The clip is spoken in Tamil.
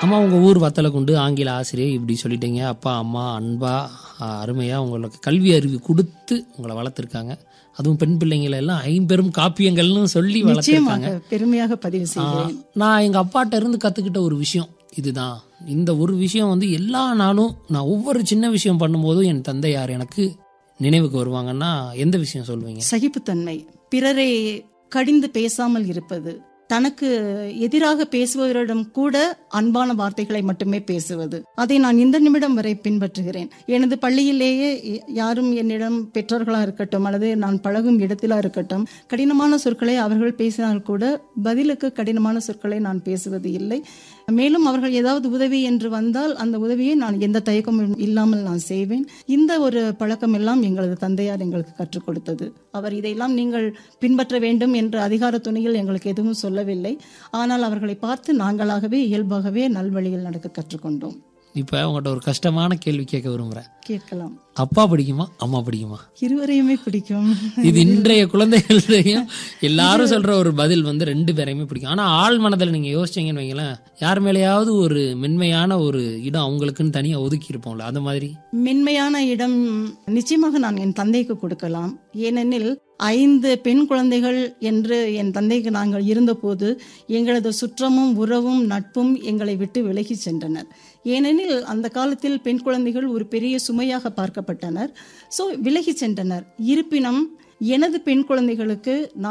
அம்மா உங்க ஊர் வத்தலை கொண்டு ஆங்கில ஆசிரியர் இப்படி சொல்லிட்டீங்க அப்பா அம்மா அன்பா ஆஹ், அருமையா உங்களுக்கு கல்வி அறிவு கொடுத்து உங்களை வளர்த்துருக்காங்க அதுவும் பெண் பிள்ளைங்களை எல்லாம் ஐம்பெரும் காப்பியங்கள்னு சொல்லி வளர்த்துருக்காங்க நிச்சயமாக பெருமையாக பதிவு செய்கிறேன் நான் எங்க அப்பாட்ட இருந்து கத்துக்கிட்ட ஒரு விஷயம் இதுதான் இந்த ஒரு விஷயம் வந்து எல்லா நாளும் நான் ஒவ்வொரு சின்ன விஷயம் பண்ணும்போதும் என் தந்தையார் எனக்கு நினைவுக்கு வருவாங்கன்னா எந்த விஷயம் சொல்லுவீங்க சகிப்புத்தன்மை பிறரை கடிந்து பேசாமல் இருப்பது தனக்கு எதிராக பேசுபவரிடம் கூட அன்பான வார்த்தைகளை மட்டுமே பேசுவது அதை நான் இந்த நிமிடம் வரை பின்பற்றுகிறேன் எனது பள்ளியிலேயே யாரும் என்னிடம் பெற்றோர்களா இருக்கட்டும் அல்லது நான் பழகும் இடத்திலா இருக்கட்டும் கடினமான சொற்களை அவர்கள் பேசினால் கூட பதிலுக்கு கடினமான சொற்களை நான் பேசுவது இல்லை மேலும் அவர்கள் ஏதாவது உதவி என்று வந்தால் அந்த உதவியை நான் எந்த தயக்கமும் இல்லாமல் நான் செய்வேன் இந்த ஒரு பழக்கம் எல்லாம் எங்களது தந்தையார் எங்களுக்கு கற்றுக் கொடுத்தது அவர் இதையெல்லாம் நீங்கள் பின்பற்ற வேண்டும் என்ற அதிகார துணையில் எங்களுக்கு எதுவும் சொல்லவில்லை ஆனால் அவர்களை பார்த்து நாங்களாகவே இயல்பாகவே நல்வழியில் நடக்க கற்றுக்கொண்டோம் இப்ப உங்கள்கிட்ட ஒரு கஷ்டமான கேள்வி கேட்க விரும்புறேன் கேட்கலாம் அப்பா பிடிக்குமா அம்மா பிடிக்குமா இருவரையுமே பிடிக்கும் இது இன்றைய குழந்தைகள்டையும் எல்லாரும் சொல்ற ஒரு பதில் வந்து ரெண்டு பேரையுமே பிடிக்கும் ஆனா ஆள் மனதில் நீங்க யோசிச்சீங்கன்னு வைங்களேன் யார் மேலேயாவது ஒரு மென்மையான ஒரு இடம் அவங்களுக்குன்னு தனியா ஒதுக்கி இருப்போம்ல அந்த மாதிரி மென்மையான இடம் நிச்சயமாக நான் என் தந்தைக்கு கொடுக்கலாம் ஏனெனில் ஐந்து பெண் குழந்தைகள் என்று என் தந்தைக்கு நாங்கள் இருந்தபோது எங்களது சுற்றமும் உறவும் நட்பும் எங்களை விட்டு விலகி சென்றனர் ஏனெனில் அந்த காலத்தில் பெண் குழந்தைகள் ஒரு பெரிய சுமையாக பார்க்கப்பட்டனர் ஸோ விலகி சென்றனர் இருப்பினும் எனது பெண் குழந்தைகளுக்கு நான்